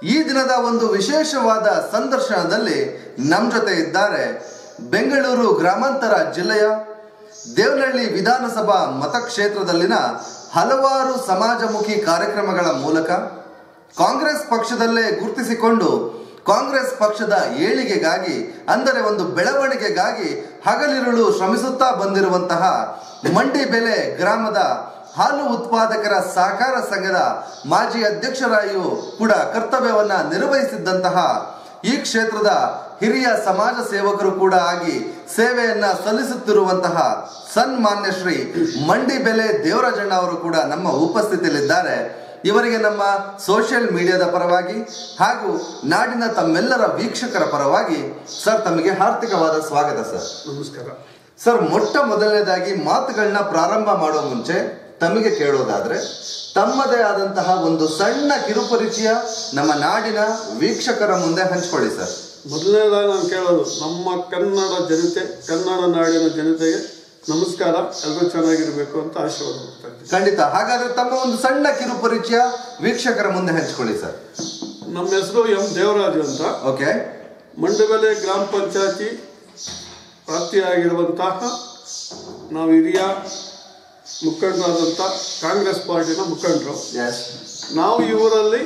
ಈ ದಿನದ ಒಂದು ವಿಶೇಷವಾದ ಸಂದರ್ಶನದಲ್ಲಿ ನಮ್ಮ ಜೊತೆ ಇದ್ದಾರೆ ಬೆಂಗಳೂರು ಗ್ರಾಮಾಂತರ ಜಿಲ್ಲೆಯ ದೇವನಹಳ್ಳಿ ವಿಧಾನಸಭಾ ಮತಕ್ಷೇತ್ರದಲ್ಲಿನ ಹಲವಾರು ಸಮಾಜಮುಖಿ ಕಾರ್ಯಕ್ರಮಗಳ ಮೂಲಕ ಕಾಂಗ್ರೆಸ್ ಪಕ್ಷದಲ್ಲೇ ಗುರುತಿಸಿಕೊಂಡು ಕಾಂಗ್ರೆಸ್ ಪಕ್ಷದ ಏಳಿಗೆಗಾಗಿ ಅಂದರೆ ಒಂದು ಬೆಳವಣಿಗೆಗಾಗಿ ಹಗಲಿರುಳು ಶ್ರಮಿಸುತ್ತಾ ಬಂದಿರುವಂತಹ ಮಂಡಿ ಬೆಲೆ ಗ್ರಾಮದ ಹಾಲು ಉತ್ಪಾದಕರ ಸಹಕಾರ ಸಂಘದ ಮಾಜಿ ಅಧ್ಯಕ್ಷರಾಗಿಯೂ ಕೂಡ ಕರ್ತವ್ಯವನ್ನ ನಿರ್ವಹಿಸಿದ್ದಂತಹ ಈ ಕ್ಷೇತ್ರದ ಹಿರಿಯ ಸಮಾಜ ಸೇವಕರು ಕೂಡ ಆಗಿ ಸೇವೆಯನ್ನ ಸಲ್ಲಿಸುತ್ತಿರುವಂತಹ ಸನ್ಮಾನ್ಯ ಶ್ರೀ ಮಂಡಿ ಬೆಲೆ ದೇವರಾಜಣ್ಣ ಅವರು ಕೂಡ ನಮ್ಮ ಉಪಸ್ಥಿತಿಯಲ್ಲಿದ್ದಾರೆ ಇವರಿಗೆ ನಮ್ಮ ಸೋಷಿಯಲ್ ಮೀಡಿಯಾದ ಪರವಾಗಿ ಹಾಗೂ ನಾಡಿನ ತಮ್ಮೆಲ್ಲರ ವೀಕ್ಷಕರ ಪರವಾಗಿ ಸರ್ ತಮಗೆ ಹಾರ್ದಿಕವಾದ ಸ್ವಾಗತ ಸರ್ ನಮಸ್ಕಾರ ಸರ್ ಮೊಟ್ಟ ಮೊದಲನೇದಾಗಿ ಮಾತುಗಳನ್ನ ಪ್ರಾರಂಭ ಮಾಡುವ ಮುಂಚೆ ತಮಗೆ ಕೇಳೋದಾದ್ರೆ ತಮ್ಮದೇ ಆದಂತಹ ಒಂದು ಸಣ್ಣ ಕಿರುಪರಿಚಯ ನಮ್ಮ ನಾಡಿನ ವೀಕ್ಷಕರ ಮುಂದೆ ಹಂಚ್ಕೊಳ್ಳಿ ಸರ್ ಮೊದಲನೇದಾಗಿ ನಾನು ಕೇಳೋದು ನಮ್ಮ ಕನ್ನಡ ಜನತೆ ಕನ್ನಡ ನಾಡಿನ ಜನತೆಗೆ ನಮಸ್ಕಾರ ಎಲ್ಲರೂ ಚೆನ್ನಾಗಿರ್ಬೇಕು ಅಂತ ಆಶೀರ್ವಾದ ಮಾಡ್ತಾ ಇದ್ದೀನಿ ಖಂಡಿತ ಹಾಗಾದ್ರೆ ತಮ್ಮ ಒಂದು ಸಣ್ಣ ಕಿರುಪರಿಚಯ ವೀಕ್ಷಕರ ಮುಂದೆ ಹಂಚ್ಕೊಳ್ಳಿ ಸರ್ ನಮ್ಮ ಹೆಸರು ಎಂ ದೇವರಾಜು ಅಂತ ಓಕೆ ಮಂಡಬೆಲೆ ಗ್ರಾಮ ಪಂಚಾಯತಿ ಪ್ರಾಪ್ತಿಯಾಗಿರುವಂತಹ ನಾವು ಹಿರಿಯ ಮುಖಂಡರಾದಂಥ ಕಾಂಗ್ರೆಸ್ ಪಾರ್ಟಿನ ಮುಖಂಡರು ಎಸ್ ನಾವು ಈ ಊರಲ್ಲಿ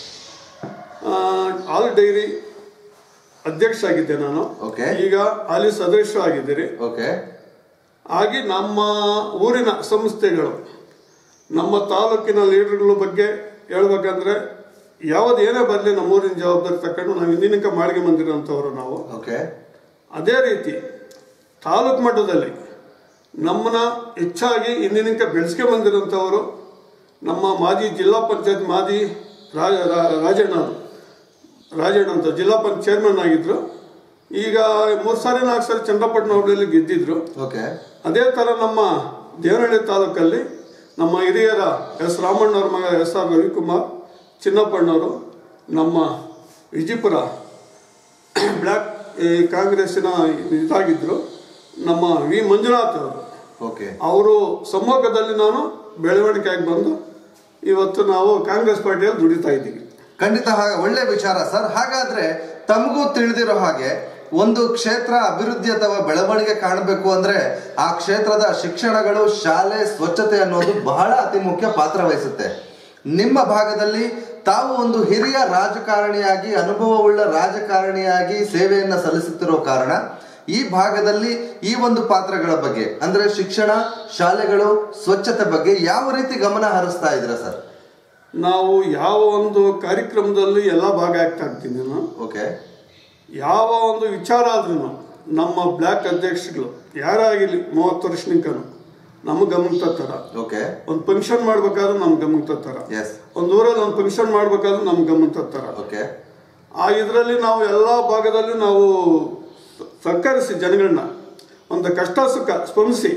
ಆ, ಹಾಲು ಡೈರಿ ಅಧ್ಯಕ್ಷ ಆಗಿದ್ದೆ ನಾನು Okay. ಈಗ ಹಾಲಿ ಸದಸ್ಯ ಆಗಿದ್ದೀರಿ ಓಕೆ ಹಾಗೆ ನಮ್ಮ ಊರಿನ ಸಂಸ್ಥೆಗಳು ನಮ್ಮ ತಾಲೂಕಿನ ಲೀಡರ್ಗಳ ಬಗ್ಗೆ ಹೇಳ್ಬೇಕಂದ್ರೆ ಯಾವ್ದು ಏನೇ ಬರಲಿ ನಮ್ಮ ಊರಿನ ಜವಾಬ್ದಾರಿ ತಕೊಂಡು ನಾವು ಇಂದಿನಿಕ ಮಾಡಿಗೆ ಬಂದಿರೋಂಥವ್ರು ನಾವು ಓಕೆ ಅದೇ ರೀತಿ ತಾಲೂಕು ಮಟ್ಟದಲ್ಲಿ ನಮ್ಮನ್ನ ಹೆಚ್ಚಾಗಿ ಇಂದಿನಿಕ ಬೆಳೆಸ್ಕೆ ಬಂದಿರೋಂಥವರು ನಮ್ಮ ಮಾಜಿ ಜಿಲ್ಲಾ ಪಂಚಾಯತ್ ಮಾಜಿ ರಾಜ ರಾ- ರಾಜಣ್ಣ ಅವರು. ರಾಜಣ್ಣ ಅಂತ ಜಿಲ್ಲಾ ಪಂಚಾಯತ್ ಚೇರ್ಮನ್ ಆಗಿದ್ರು ಈಗ ಮೂರು ಸಾರಿ ನಾಲ್ಕು ಸಾರಿ ಚಂದ್ರಪಟ್ಟಣ ಹೋಬಳಿಯಲ್ಲಿ ಗೆದ್ದಿದ್ರು ಓಕೆ ಅದೇ ಥರ ನಮ್ಮ ದೇವನಹಳ್ಳಿ ತಾಲೂಕಲ್ಲಿ ನಮ್ಮ ಹಿರಿಯರ ಎಸ್ ರಾಮಣ್ಣವ್ರ ಮಗ ಎಸ್ ಆರ್ ರವಿಕುಮಾರ್ ಚಿನ್ನಪ್ಪಣ್ಣವರು ನಮ್ಮ ವಿಜಯಪುರ ಬ್ಲ್ಯಾಕ್ ಈ ಕಾಂಗ್ರೆಸ್ಸಿನ ಇದಾಗಿದ್ದರು ನಮ್ಮ ವಿ ಮಂಜುನಾಥ್ ಅವರು ಓಕೆ ಅವರು ಸಮ್ಮುಖದಲ್ಲಿ ನಾನು ಬೆಳವಣಿಗೆಯಾಗಿ ಬಂದು ಇವತ್ತು ನಾವು ಕಾಂಗ್ರೆಸ್ ಪಾರ್ಟಿಯಲ್ಲಿ ದುಡಿತಾ ಇದ್ದೀವಿ ಖಂಡಿತ ಹಾಗೆ ಒಳ್ಳೆ ವಿಚಾರ ಸರ್ ಹಾಗಾದ್ರೆ ತಮಗೂ ತಿಳಿದಿರೋ ಹಾಗೆ ಒಂದು ಕ್ಷೇತ್ರ ಅಭಿವೃದ್ಧಿ ಅಥವಾ ಬೆಳವಣಿಗೆ ಕಾಣಬೇಕು ಅಂದ್ರೆ ಆ ಕ್ಷೇತ್ರದ ಶಿಕ್ಷಣಗಳು ಶಾಲೆ ಸ್ವಚ್ಛತೆ ಅನ್ನೋದು ಬಹಳ ಅತಿ ಮುಖ್ಯ ಪಾತ್ರ ವಹಿಸುತ್ತೆ ನಿಮ್ಮ ಭಾಗದಲ್ಲಿ ತಾವು ಒಂದು ಹಿರಿಯ ರಾಜಕಾರಣಿಯಾಗಿ ಅನುಭವವುಳ್ಳ ರಾಜಕಾರಣಿಯಾಗಿ ಸೇವೆಯನ್ನ ಸಲ್ಲಿಸುತ್ತಿರೋ ಕಾರಣ ಈ ಭಾಗದಲ್ಲಿ ಈ ಒಂದು ಪಾತ್ರಗಳ ಬಗ್ಗೆ ಅಂದ್ರೆ ಶಿಕ್ಷಣ ಶಾಲೆಗಳು ಸ್ವಚ್ಛತೆ ಬಗ್ಗೆ ಯಾವ ರೀತಿ ಗಮನ ಹರಿಸ್ತಾ ಇದ್ರ ಸರ್ ನಾವು ಯಾವ ಒಂದು ಕಾರ್ಯಕ್ರಮದಲ್ಲಿ ಎಲ್ಲ ಭಾಗ ಆಗ್ತಾ ಇರ್ತೀನಿ ನಾನು ಓಕೆ ಯಾವ ಒಂದು ವಿಚಾರ ಆದ್ರೂ ನಮ್ಮ ಬ್ಲ್ಯಾಕ್ ಅಧ್ಯಕ್ಷಗಳು ಯಾರಾಗಿರ್ಲಿ ಮೂವತ್ತು ವರ್ಷನಿಕನು ನಮಗೆ ಗಮನ ತರ್ತಾರ ಓಕೆ ಒಂದು ಫಂಕ್ಷನ್ ಮಾಡ್ಬೇಕಾದ್ರೂ ನಮ್ಗೆ ಗಮನ ತರ್ತಾರ ಎಸ್ ಒಂದು ಊರಲ್ಲಿ ಒಂದು ಫಂಕ್ಷನ್ ಮಾಡ್ಬೇಕಾದ್ರೂ ನಮ್ಗೆ ಗಮನ ತರ್ತಾರ ಓಕೆ ಆ ಇದರಲ್ಲಿ ನಾವು ಎಲ್ಲ ಭಾಗದಲ್ಲಿ ನಾವು ಸರ್ಕರಿಸಿ ಜನಗಳನ್ನ ಒಂದು ಕಷ್ಟ ಸುಖ ಸ್ಪಂದಿಸಿ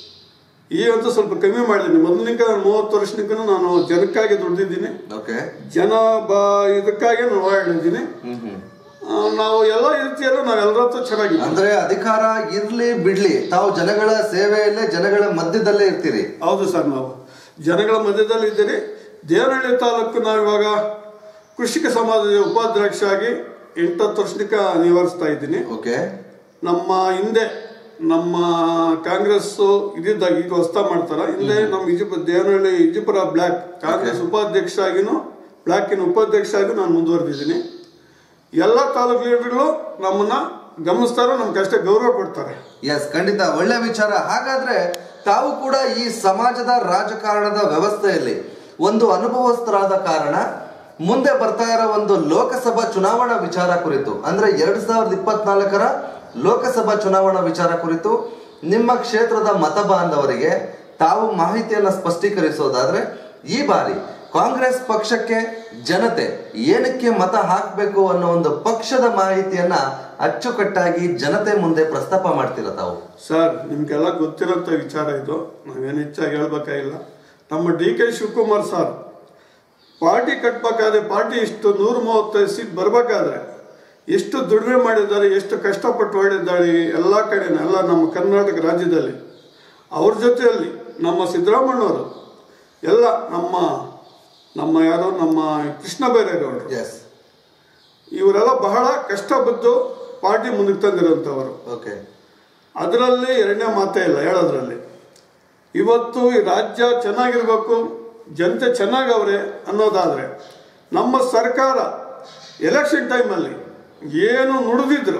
ಈಗಂತೂ ಸ್ವಲ್ಪ ಕಮ್ಮಿ ಮಾಡಿದ್ದೀನಿ ಮೊದಲಿನಿಂದ ನಾನು ಮೂವತ್ತು ವರ್ಷನಿಂದ ನಾನು ಜನಕ್ಕಾಗಿ ದುಡ್ದಿದ್ದೀನಿ ಓಕೆ ಜನ ಬ ಇದಕ್ಕಾಗಿ ನಾನು ಓಡಾಡಿದ್ದೀನಿ ಹ್ಮ್ ಹ್ಮ್ ಆ, ನಾವು ಎಲ್ಲ ರೀತಿಯಲ್ಲೂ ನಾವೆಲ್ಲರ ಹತ್ರ ಚೆನ್ನಾಗಿ ಅಂದ್ರೆ ಅಧಿಕಾರ ಇರ್ಲಿ ಬಿಡ್ಲಿ ತಾವು ಜನಗಳ ಸೇವೆಯಲ್ಲೇ ಜನಗಳ ಮಧ್ಯದಲ್ಲೇ ಇರ್ತೀರಿ ಹೌದು ಸರ್ ನಾವು ಜನಗಳ ಮಧ್ಯದಲ್ಲಿ ಇದ್ದೀರಿ ದೇವನಹಳ್ಳಿ ತಾಲೂಕು ನಾವು ಇವಾಗ ಕೃಷಿಕ ಸಮಾಜದ ಉಪಾಧ್ಯಕ್ಷ ಆಗಿ ಎಂಟತ್ತು ವರ್ಷನಿಕ ನಿವಾರಿಸ್ತಾ ಇದ್ದೀನಿ ಓಕೆ ನಮ್ಮ ಹಿಂದೆ ನಮ್ಮ ಕಾಂಗ್ರೆಸ್ ಇದ್ದಿದ್ದಾಗ ಈಗ ಹೊಸ್ತಾ ಮಾಡ್ತಾರ ಹಿಂದೆ ನಮ್ಮ ಇಜಿಪ ದೇವನಹಳ್ಳಿ ಇಜಿಪುರ ಬ್ಲ್ಯಾಕ್ ಕಾಂಗ್ರೆಸ್ ಉಪಾಧ್ಯಕ್ಷ ಆಗಿನೂ ಬ್ಲ್ಯಾಕಿನ ಉಪಾಧ್ಯಕ್ಷ ಆಗಿ ನಾನು ಮುಂದುವರೆದಿದ್ದೀನಿ ಎಲ್ಲ ತಾಲೂಕು ಲೀಡರ್ಗಳು ನಮ್ಮನ್ನ ಗಮನಿಸ್ತಾರೆ ನಮ್ಗೆ ಅಷ್ಟೇ ಗೌರವ ಕೊಡ್ತಾರೆ ಎಸ್ ಖಂಡಿತ ಒಳ್ಳೆ ವಿಚಾರ ಹಾಗಾದ್ರೆ ತಾವು ಕೂಡ ಈ ಸಮಾಜದ ರಾಜಕಾರಣದ ವ್ಯವಸ್ಥೆಯಲ್ಲಿ ಒಂದು ಅನುಭವಸ್ಥರಾದ ಕಾರಣ ಮುಂದೆ ಬರ್ತಾ ಇರೋ ಒಂದು ಲೋಕಸಭಾ ಚುನಾವಣಾ ವಿಚಾರ ಕುರಿತು ಅಂದ್ರೆ ಎರಡ್ ಸಾವಿರದ ಇಪ್ಪತ್ನಾಲ್ಕರ ಲೋಕಸಭಾ ಚುನಾವಣಾ ವಿಚಾರ ಕುರಿತು ನಿಮ್ಮ ಕ್ಷೇತ್ರದ ಮತ ಬಾಂಧವರಿಗೆ ತಾವು ಮಾಹಿತಿಯನ್ನ ಸ್ಪಷ್ಟೀಕರಿಸೋದಾದ್ರೆ ಈ ಬಾರಿ ಕಾಂಗ್ರೆಸ್ ಪಕ್ಷಕ್ಕೆ ಜನತೆ ಏನಕ್ಕೆ ಮತ ಹಾಕಬೇಕು ಅನ್ನೋ ಒಂದು ಪಕ್ಷದ ಮಾಹಿತಿಯನ್ನ ಅಚ್ಚುಕಟ್ಟಾಗಿ ಜನತೆ ಮುಂದೆ ಪ್ರಸ್ತಾಪ ಮಾಡ್ತೀರ ತಾವು ಸರ್ ನಿಮ್ಗೆಲ್ಲ ಗೊತ್ತಿರೋಂಥ ವಿಚಾರ ಇದು ನಾವೇನು ಹೆಚ್ಚಾಗಿ ಹೇಳ್ಬೇಕಾಗಿಲ್ಲ ನಮ್ಮ D K Shivakumar sir party ಕಟ್ಬೇಕಾದ್ರೆ ಪಾರ್ಟಿ ಇಷ್ಟು ನೂರ ಮೂವತ್ತೈದು ಸೀಟ್ ಬರಬೇಕಾದ್ರೆ ಎಷ್ಟು ದುಡಿಮೆ ಮಾಡಿದ್ದಾರೆ ಎಷ್ಟು ಕಷ್ಟಪಟ್ಟು ಮಾಡಿದ್ದಾರೆ ಎಲ್ಲ ಕಡೆ ಎಲ್ಲ ನಮ್ಮ ಕರ್ನಾಟಕ ರಾಜ್ಯದಲ್ಲಿ ಅವ್ರ ಜೊತೆಯಲ್ಲಿ ನಮ್ಮ ಸಿದ್ದರಾಮಣ್ಣವರು ಎಲ್ಲ ನಮ್ಮ ನಮ್ಮ ಯಾರೋ ನಮ್ಮ ಕೃಷ್ಣ ಬೈರೇಗೌಡರು ಎಸ್ ಇವರೆಲ್ಲ ಬಹಳ ಕಷ್ಟ ಬಿದ್ದು ಪಾರ್ಟಿ ಮುಂದಕ್ಕೆ ತಂದಿರೋಂಥವರು ಓಕೆ ಅದರಲ್ಲಿ ಎರಡನೇ ಮಾತೇ ಇಲ್ಲ ಹೇಳೋದ್ರಲ್ಲಿ ಇವತ್ತು ಈ ರಾಜ್ಯ ಚೆನ್ನಾಗಿರ್ಬೇಕು ಜನತೆ ಚೆನ್ನಾಗವ್ರೆ ಅನ್ನೋದಾದ್ರೆ ನಮ್ಮ ಸರ್ಕಾರ ಎಲೆಕ್ಷನ್ ಟೈಮಲ್ಲಿ ಏನು ನುಡಿದಿದ್ರು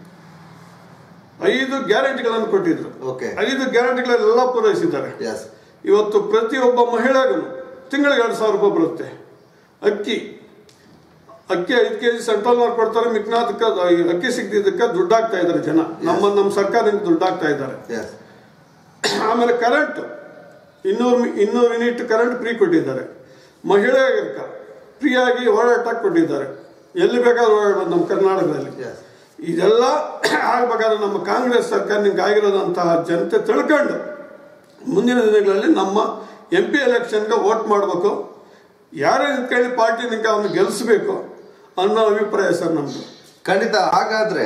ಐದು ಗ್ಯಾರಂಟಿಗಳನ್ನು ಕೊಟ್ಟಿದ್ರು ಓಕೆ ಐದು ಗ್ಯಾರಂಟಿಗಳೆಲ್ಲ ಪೂರೈಸಿದ್ದಾರೆ ಎಸ್ ಇವತ್ತು ಪ್ರತಿಯೊಬ್ಬ ಮಹಿಳೆಗೂ ತಿಂಗಳಿಗೆ ಎರಡು ಸಾವಿರ ರೂಪಾಯಿ ಬರುತ್ತೆ ಅಕ್ಕಿ ಅಕ್ಕಿ ಐದು ಕೆ ಜಿ ಸೆಂಟ್ರಲ್ನವ್ರು ಕೊಡ್ತಾರೆ ಮಿಕ್ನಾದಕ್ಕೆ ಅಕ್ಕಿ ಸಿಗದಿದ್ದಕ್ಕೆ ದುಡ್ಡಾಗ್ತಾ ಇದ್ದಾರೆ ಜನ ನಮ್ಮ ನಮ್ಮ ಸರ್ಕಾರದಿಂದ ದುಡ್ಡಾಗ್ತಾ ಇದ್ದಾರೆ ಎಸ್ ಆಮೇಲೆ ಕರೆಂಟ್ ಇನ್ನೂರು ಮಿ- ಇನ್ನೂರು ಯೂನಿಟ್ ಕರೆಂಟ್ ಫ್ರೀ ಕೊಟ್ಟಿದ್ದಾರೆ ಮಹಿಳೆಯರಿಗೆ ಫ್ರೀಯಾಗಿ ಓಡಾಟಕ್ಕೆ ಕೊಟ್ಟಿದ್ದಾರೆ ಎಲ್ಲಿ ಬೇಕಾದ್ರೂ ಓಡಾಡ್ಬೋದು ನಮ್ಮ ಕರ್ನಾಟಕದಲ್ಲಿ ಎಸ್ ಇದೆಲ್ಲ ಆಗ್ಬೇಕಾದ್ರೆ ನಮ್ಮ ಕಾಂಗ್ರೆಸ್ ಸರ್ಕಾರ ನಿಮ್ಗೆ ಆಗಿರೋದಂತಹ ಜನತೆ ತಿಳ್ಕೊಂಡು ಮುಂದಿನ ದಿನಗಳಲ್ಲಿ ನಮ್ಮ ಎಂ ಪಿ ಎಲೆಕ್ಷನ್ಗೆ ವೋಟ್ ಮಾಡಬೇಕು ಯಾರೇ ನಿಂತ್ಕೊಳ್ಳಿ ಪಾರ್ಟಿ ನಿಂಗೆ ಅವನು ಗೆಲ್ಲಿಸ್ಬೇಕು ಅನ್ನೋ ಅಭಿಪ್ರಾಯ ಸರ್ ನಮ್ಮದು ಖಂಡಿತ ಹಾಗಾದ್ರೆ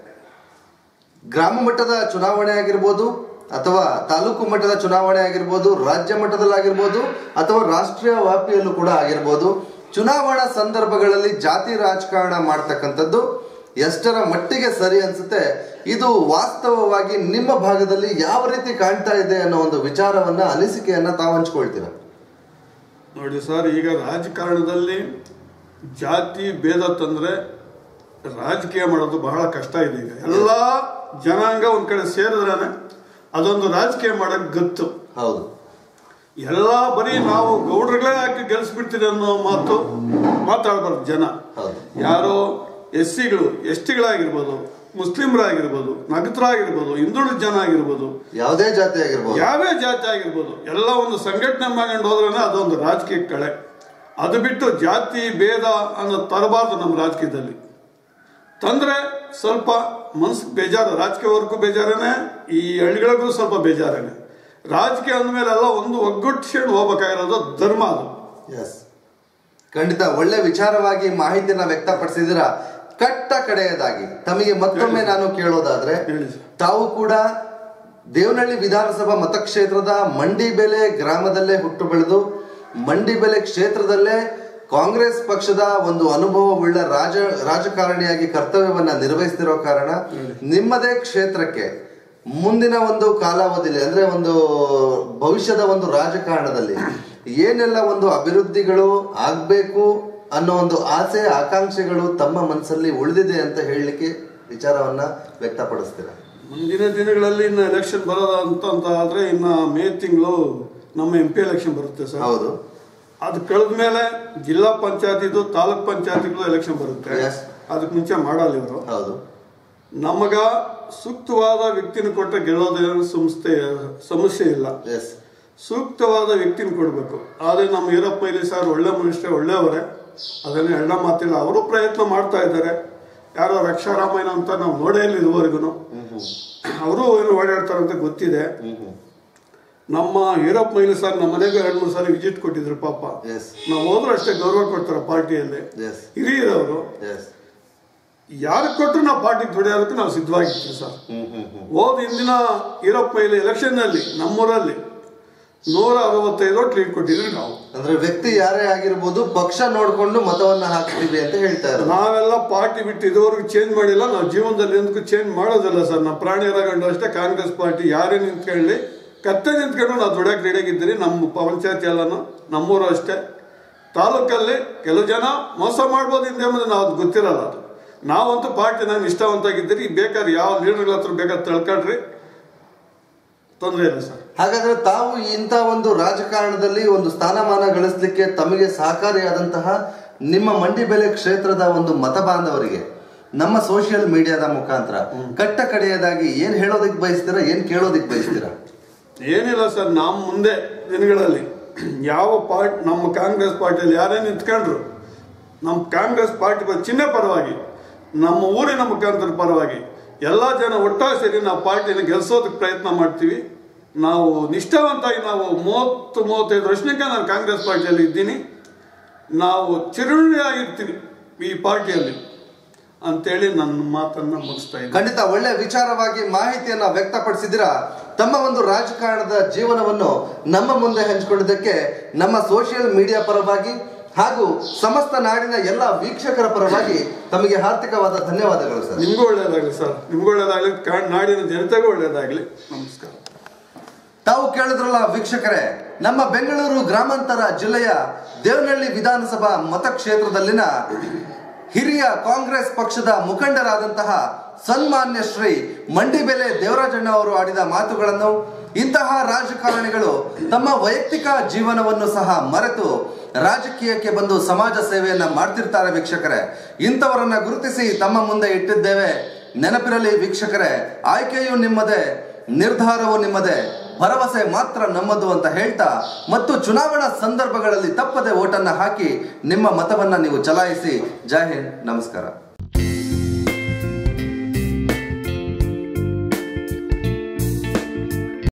ಗ್ರಾಮ ಮಟ್ಟದ ಚುನಾವಣೆ ಆಗಿರ್ಬೋದು ಅಥವಾ ತಾಲೂಕು ಮಟ್ಟದ ಚುನಾವಣೆ ಆಗಿರ್ಬೋದು ರಾಜ್ಯ ಮಟ್ಟದಲ್ಲಾಗಿರ್ಬೋದು ಅಥವಾ ರಾಷ್ಟ್ರೀಯ ವ್ಯಾಪ್ತಿಯಲ್ಲೂ ಕೂಡ ಆಗಿರ್ಬೋದು ಚುನಾವಣಾ ಸಂದರ್ಭಗಳಲ್ಲಿ ಜಾತಿ ರಾಜಕಾರಣ ಮಾಡ್ತಕ್ಕಂಥದ್ದು ಎಷ್ಟರ ಮಟ್ಟಿಗೆ ಸರಿ ಅನ್ಸುತ್ತೆ ಇದು ವಾಸ್ತವವಾಗಿ ನಿಮ್ಮ ಭಾಗದಲ್ಲಿ ಯಾವ ರೀತಿ ಕಾಣ್ತಾ ಇದೆ ಅನ್ನೋ ಒಂದು ವಿಚಾರವನ್ನ ಅನಿಸಿಕೆಯನ್ನ ತಾವು ಹಂಚ್ಕೊಳ್ತೀರಾ ನೋಡಿ ಸರ್ ಈಗ ರಾಜಕಾರಣದಲ್ಲಿ ಜಾತಿ ಭೇದ ತಂದ್ರೆ ರಾಜಕೀಯ ಮಾಡೋದು ಬಹಳ ಕಷ್ಟ ಇದೆ ಈಗ ಎಲ್ಲ ಜನಾಂಗ ಒಂದ್ ಕಡೆ ಸೇರಿದ್ರೇನೆ ಅದೊಂದು ರಾಜಕೀಯ ಮಾಡಕ್ ಗತ್ತು ಹೌದು ಎಲ್ಲ ಬರೀ ನಾವು ಗೌಡ್ರಗಳೇ ಹಾಕಿ ಗೆಲ್ಸ್ಬಿಡ್ತೀವಿ ಅನ್ನೋ ಮಾತು ಮಾತಾಡಬಾರ್ದು ಜನ ಹೌದು ಯಾರೋ ಎಸ್ ಸಿಗಳು ಎಸ್ ಟಿಗಳಾಗಿರ್ಬೋದು ಮುಸ್ಲಿಮರಾಗಿರ್ಬೋದು ನಗತರಾಗಿರ್ಬೋದು ಹಿಂದುಳಿದ ಜನ ಆಗಿರ್ಬೋದು ಯಾವುದೇ ಜಾತಿ ಆಗಿರ್ಬೋದು ಯಾವೇ ಜಾತಿ ಆಗಿರ್ಬೋದು ಎಲ್ಲ ಒಂದು ಸಂಘಟನೆ ಮಾಡ್ಕೊಂಡು ಹೋದ್ರೆ ಅದೊಂದು ರಾಜಕೀಯ ಕಳೆ ಅದು ಬಿಟ್ಟು ಜಾತಿ ಭೇದ ಅನ್ನೋದು ತರಬಾರ್ದು ನಮ್ಮ ರಾಜಕೀಯದಲ್ಲಿ ತಂದ್ರೆ ಸ್ವಲ್ಪ ಮನ್ಸಿಗೆ ಬೇಜಾರು ರಾಜಕೀಯವರೆಗೂ ಬೇಜಾರೇನೆ ಈ ಹಳ್ಳಿಗಳಿಗೂ ಸ್ವಲ್ಪ ಬೇಜಾರೇನೆ ರಾಜಕೀಯ ಅಂದಮೇಲೆಲ್ಲ ಒಂದು ಒಗ್ಗಟ್ಟಿಸ್ಕೊಂಡು ಹೋಗ್ಬೇಕಾಗಿರೋದು ಧರ್ಮ ಅದು ಎಸ್ ಖಂಡಿತ ಒಳ್ಳೆ ವಿಚಾರವಾಗಿ ಮಾಹಿತಿಯನ್ನ ವ್ಯಕ್ತಪಡಿಸಿದಿರ ಕಟ್ಟ ಕಡೆಯದಾಗಿ ತಮಗೆ ಮತ್ತೊಮ್ಮೆ ನಾನು ಕೇಳೋದಾದ್ರೆ ಹೇಳಿ ಸರ್. ತಾವು ಕೂಡ ದೇವನಹಳ್ಳಿ ವಿಧಾನಸಭಾ ಮತಕ್ಷೇತ್ರದ ಮಂಡಿಬೆಲೆ ಗ್ರಾಮದಲ್ಲೇ ಹುಟ್ಟು ಬೆಳೆದು ಮಂಡಿಬೆಲೆ ಕ್ಷೇತ್ರದಲ್ಲೇ ಕಾಂಗ್ರೆಸ್ ಪಕ್ಷದ ಒಂದು ಅನುಭವವುಳ್ಳ ರಾಜ ರಾಜಕಾರಣಿಯಾಗಿ ಕರ್ತವ್ಯವನ್ನ ನಿರ್ವಹಿಸ್ತಿರೋ ಕಾರಣ ನಿಮ್ಮದೇ ಕ್ಷೇತ್ರಕ್ಕೆ ಮುಂದಿನ ಒಂದು ಕಾಲಾವಧಿಯಲ್ಲಿ ಅಂದ್ರೆ ಒಂದು ಭವಿಷ್ಯದ ಒಂದು ರಾಜಕಾರಣದಲ್ಲಿ ಏನೆಲ್ಲ ಒಂದು ಅಭಿವೃದ್ಧಿಗಳು ಆಗ್ಬೇಕು ಅನ್ನೋ ಒಂದು ಆಸೆ ಆಕಾಂಕ್ಷೆಗಳು ತಮ್ಮ ಮನಸ್ಸಲ್ಲಿ ಉಳಿದಿದೆ ಅಂತ ಹೇಳಲಿಕ್ಕೆ ವಿಚಾರವನ್ನ ವ್ಯಕ್ತಪಡಿಸ್ತೀರಾ ಮುಂದಿನ ದಿನಗಳಲ್ಲಿ ಇನ್ನು ಎಲೆಕ್ಷನ್ ಬರೋದ ಅಂತ ಅಂತ ಆದ್ರೆ ಇನ್ನ ಮೇ ತಿಂಗಳು ನಮ್ಮ ಎಂ ಪಿ ಎಲೆಕ್ಷನ್ ಬರುತ್ತೆ ಸರ್ ಹೌದು ಅದು ಕಳೆದ ಮೇಲೆ ಜಿಲ್ಲಾ ಪಂಚಾಯತಿದು ತಾಲೂಕ್ ಪಂಚಾಯತಿಗಳು ಎಲೆಕ್ಷನ್ ಬರುತ್ತೆ Yes. ಅದಕ್ಕೆ ಮುಂಚೆ ಮಾಡಲ್ಲ ಇವರು ಹೌದು ನಮಗ ಸೂಕ್ತವಾದ ವ್ಯಕ್ತಿನ ಕೊಟ್ಟ ಗೆಲ್ಲೋದೇನು ಸಂಸ್ಥೆ ಸಮಸ್ಯೆ ಇಲ್ಲ ಎಸ್ ಸೂಕ್ತವಾದ ವ್ಯಕ್ತಿನ ಕೊಡಬೇಕು ಆದರೆ ನಮ್ಮ ವೀರಪ್ಪ ಇಲ್ಲಿ ಸರ್ ಒಳ್ಳೆ ಮನುಷ್ಯ ಒಳ್ಳೆಯವರೇ ಅದನ್ನ ಎಳ್ಳ ಮಾತಿಲ್ಲ ಅವರು ಪ್ರಯತ್ನ ಮಾಡ್ತಾ ಇದ್ದಾರೆ ಯಾರೋ ರಕ್ಷಾರಾಮಯ್ಯ ಅಂತ ನಾವು ನೋಡೇ ಇಲ್ಲ ಇದುವರೆಗೂ ಅವರು ಏನು ಓಡಾಡ್ತಾರಂತ ಗೊತ್ತಿದೆ ನಮ್ಮ ವೀರಪ್ಪ ಮೈಲಿ ಸರ್ ನಮ್ಮ ಮನೆಗೆ ಎರಡು ಮೂರು ಸಾರಿ ವಿಸಿಟ್ ಕೊಟ್ಟಿದ್ರು ಪಾಪ ಎಸ್ ನಾವು ಹೋದ್ರೂ ಅಷ್ಟೇ ಗೌರವ ಕೊಡ್ತಾರೆ ಪಾರ್ಟಿಯಲ್ಲಿ ಎಸ್ ಹಿರಿಯರವರು ಎಸ್ ಯಾರಿಗೆ ಕೊಟ್ಟರು ನಾವು ಪಾರ್ಟಿಗೆ ದುಡಿಯೋದಕ್ಕೆ ನಾವು ಸಿದ್ಧವಾಗಿರ್ತೀವಿ ಸರ್ ಹ್ಮ್ ಹ್ಮ್ ಹ್ಮ್ ಹೋದ ಹಿಂದಿನ ವೀರಪ್ಪ ಮೈಲಿ ಎಲೆಕ್ಷನ್ನಲ್ಲಿ ನಮ್ಮೂರಲ್ಲಿ ನೂರ ಅರವತ್ತೈದು ಟ್ರೀಟ್ ಕೊಟ್ಟಿದ್ವಿ ನಾವು ಅಂದ್ರೆ ವ್ಯಕ್ತಿ ಯಾರೇ ಆಗಿರ್ಬೋದು ಪಕ್ಷ ನೋಡ್ಕೊಂಡು ಮತವನ್ನ ಹಾಕ್ತೀವಿ ಅಂತ ಹೇಳ್ತಾ ಇರೋದು ನಾವೆಲ್ಲ ಪಾರ್ಟಿ ಬಿಟ್ಟು ಇದುವರೆಗೂ ಚೇಂಜ್ ಮಾಡಿಲ್ಲ ನಾವು ಜೀವನದಲ್ಲಿ ಎಂದಕ್ಕೂ ಚೇಂಜ್ ಮಾಡೋದಿಲ್ಲ ಸರ್ ನಾವು ಪ್ರಾಣಿಯರಾಗಂಡು ಅಷ್ಟೇ ಕಾಂಗ್ರೆಸ್ ಪಾರ್ಟಿ ಯಾರೇ ನಿಂತ್ಕೊಳ್ಳಿ ಕತ್ತೆ ನಿಂತ್ಕೊಂಡು ನಾವು ದುಡಿಯಕ್ಕೆ ರೆಡಿಯಾಗಿದ್ದೀರಿ ನಮ್ಮ ಪಂಚಾಯತಿ ಎಲ್ಲನೂ ನಮ್ಮೂರು ಅಷ್ಟೇ ತಾಲೂಕಲ್ಲಿ ಕೆಲವು ಜನ ಮೋಸ ಮಾಡ್ಬೋದು ಹಿಂದೆ ಮುಂದೆ ನಾವು ಅದು ಗೊತ್ತಿರಲ್ಲ ಅದು ನಾವಂತೂ ಪಾರ್ಟಿ ನಾನು ಇಷ್ಟವಂತಾಗಿದ್ದೀರಿ ಬೇಕಾದ್ರೆ ಯಾವ ಲೀಡರ್ಗಳ ಹತ್ರ ಬೇಕಾದ್ರೆ ತಿಳ್ಕೊಳ್ರಿ ತೊಂದರೆ ಇಲ್ಲ ಸರ್ ಹಾಗಾದ್ರೆ ತಾವು ಇಂಥ ಒಂದು ರಾಜಕಾರಣದಲ್ಲಿ ಒಂದು ಸ್ಥಾನಮಾನ ಗಳಿಸ್ಲಿಕ್ಕೆ ತಮಗೆ ಸಹಕಾರಿಯಾದಂತಹ ನಿಮ್ಮ ಮಂಡಿಬೆಲೆ ಕ್ಷೇತ್ರದ ಒಂದು ಮತ ಬಾಂಧವರಿಗೆ ನಮ್ಮ ಸೋಷಿಯಲ್ ಮೀಡಿಯಾದ ಮುಖಾಂತರ ಕಟ್ಟ ಕಡೆಯದಾಗಿ ಏನ್ ಹೇಳೋದಿಕ್ ಬಯಸ್ತೀರಾ ಏನ್ ಕೇಳೋದಿಕ್ ಬಯಸ್ತೀರಾ ಏನಿಲ್ಲ ಸರ್ ನಮ್ಮ ಮುಂದೆ ದಿನಗಳಲ್ಲಿ ಯಾವ ಪಾರ್ಟಿ ನಮ್ಮ ಕಾಂಗ್ರೆಸ್ ಪಾರ್ಟಿಯಲ್ಲಿ ಯಾರೇ ನಿಂತ್ಕೊಂಡ್ರು ನಮ್ಮ ಕಾಂಗ್ರೆಸ್ ಪಾರ್ಟಿ ಪರ- ಚಿಹ್ನೆ ಪರವಾಗಿ ನಮ್ಮ ಊರಿನ ಮುಖಾಂತರ ಪರವಾಗಿ ಎಲ್ಲ ಜನ ಒಟ್ಟಾಗಿ ಸೇರಿ ನಾವು ಪಾರ್ಟಿನ ಗೆಲ್ಸೋದಕ್ಕೆ ಪ್ರಯತ್ನ ಮಾಡ್ತೀವಿ ನಾವು ನಿಷ್ಠಾವಂತಾಗಿ ನಾವು ಮೂವತ್ತು ಮೂವತ್ತೈದು ವರ್ಷಕ್ಕೆ ನಾನು ಕಾಂಗ್ರೆಸ್ ಪಾರ್ಟಿಯಲ್ಲಿ ಇದ್ದೀನಿ ನಾವು ಚಿರುಣಿಯಾಗಿರ್ತೀನಿ ಈ ಪಾರ್ಟಿಯಲ್ಲಿ ಅಂತೇಳಿ ನನ್ನ ಮಾತನ್ನ ಮುಗಿಸ್ತಾ ಇದ್ದೀನಿ ಖಂಡಿತ ಒಳ್ಳೆ ವಿಚಾರವಾಗಿ ಮಾಹಿತಿಯನ್ನ ವ್ಯಕ್ತಪಡಿಸಿದಿರ ತಮ್ಮ ಒಂದು ರಾಜಕಾರಣದ ಜೀವನವನ್ನು ನಮ್ಮ ಮುಂದೆ ಹಂಚಿಕೊಂಡಿದ್ದಕ್ಕೆ ನಮ್ಮ ಸೋಷಿಯಲ್ ಮೀಡಿಯಾ ಪರವಾಗಿ ಹಾಗೂ ಸಮಸ್ತ ನಾಡಿನ ಎಲ್ಲ ವೀಕ್ಷಕರ ಪರವಾಗಿ ತಮಗೆ ಹಾರ್ದಿಕವಾದ ಧನ್ಯವಾದಗಳು ಸರ್ ನಿಮ್ಗೂ ಒಳ್ಳೇದಾಗ್ಲಿ ಸರ್ ನಿಮ್ಗೂ ಒಳ್ಳೇದಾಗ್ಲಿ ಕಾ- ನಾಡಿನ ಜನತೆಗೂ ಒಳ್ಳೇದಾಗ್ಲಿ ನಮಸ್ಕಾರ ತಾವು ಕೇಳಿದ್ರಲ್ಲ ವೀಕ್ಷಕರೇ ನಮ್ಮ ಬೆಂಗಳೂರು ಗ್ರಾಮಾಂತರ ಜಿಲ್ಲೆಯ ದೇವನಹಳ್ಳಿ ವಿಧಾನಸಭಾ ಮತಕ್ಷೇತ್ರದಲ್ಲಿನ ಹಿರಿಯ ಕಾಂಗ್ರೆಸ್ ಪಕ್ಷದ ಮುಖಂಡರಾದಂತಹ ಸನ್ಮಾನ್ಯ ಶ್ರೀ ಮಂಡಿಬೆಲೆ ದೇವರಾಜಣ್ಣ ಅವರು ಆಡಿದ ಮಾತುಗಳನ್ನು ಇಂತಹ ರಾಜಕಾರಣಿಗಳು ತಮ್ಮ ವೈಯಕ್ತಿಕ ಜೀವನವನ್ನು ಸಹ ಮರೆತು ರಾಜಕೀಯಕ್ಕೆ ಬಂದು ಸಮಾಜ ಸೇವೆಯನ್ನ ಮಾಡ್ತಿರ್ತಾರೆ ವೀಕ್ಷಕರೇ ಇಂಥವರನ್ನ ಗುರುತಿಸಿ ತಮ್ಮ ಮುಂದೆ ಇಟ್ಟಿದ್ದೇವೆ ನೆನಪಿರಲಿ ವೀಕ್ಷಕರೇ ಆಯ್ಕೆಯು ನಿಮ್ಮದೇ ನಿರ್ಧಾರವು ನಿಮ್ಮದೇ ಭರವಸೆ ಮಾತ್ರ ನಮ್ಮದು ಅಂತ ಹೇಳ್ತಾ ಮತ್ತು ಚುನಾವಣಾ ಸಂದರ್ಭಗಳಲ್ಲಿ ತಪ್ಪದೆ ಓಟನ್ನ ಹಾಕಿ ನಿಮ್ಮ ಮತವನ್ನ ನೀವು ಚಲಾಯಿಸಿ ಜೈ ಹಿಂದ್ ನಮಸ್ಕಾರ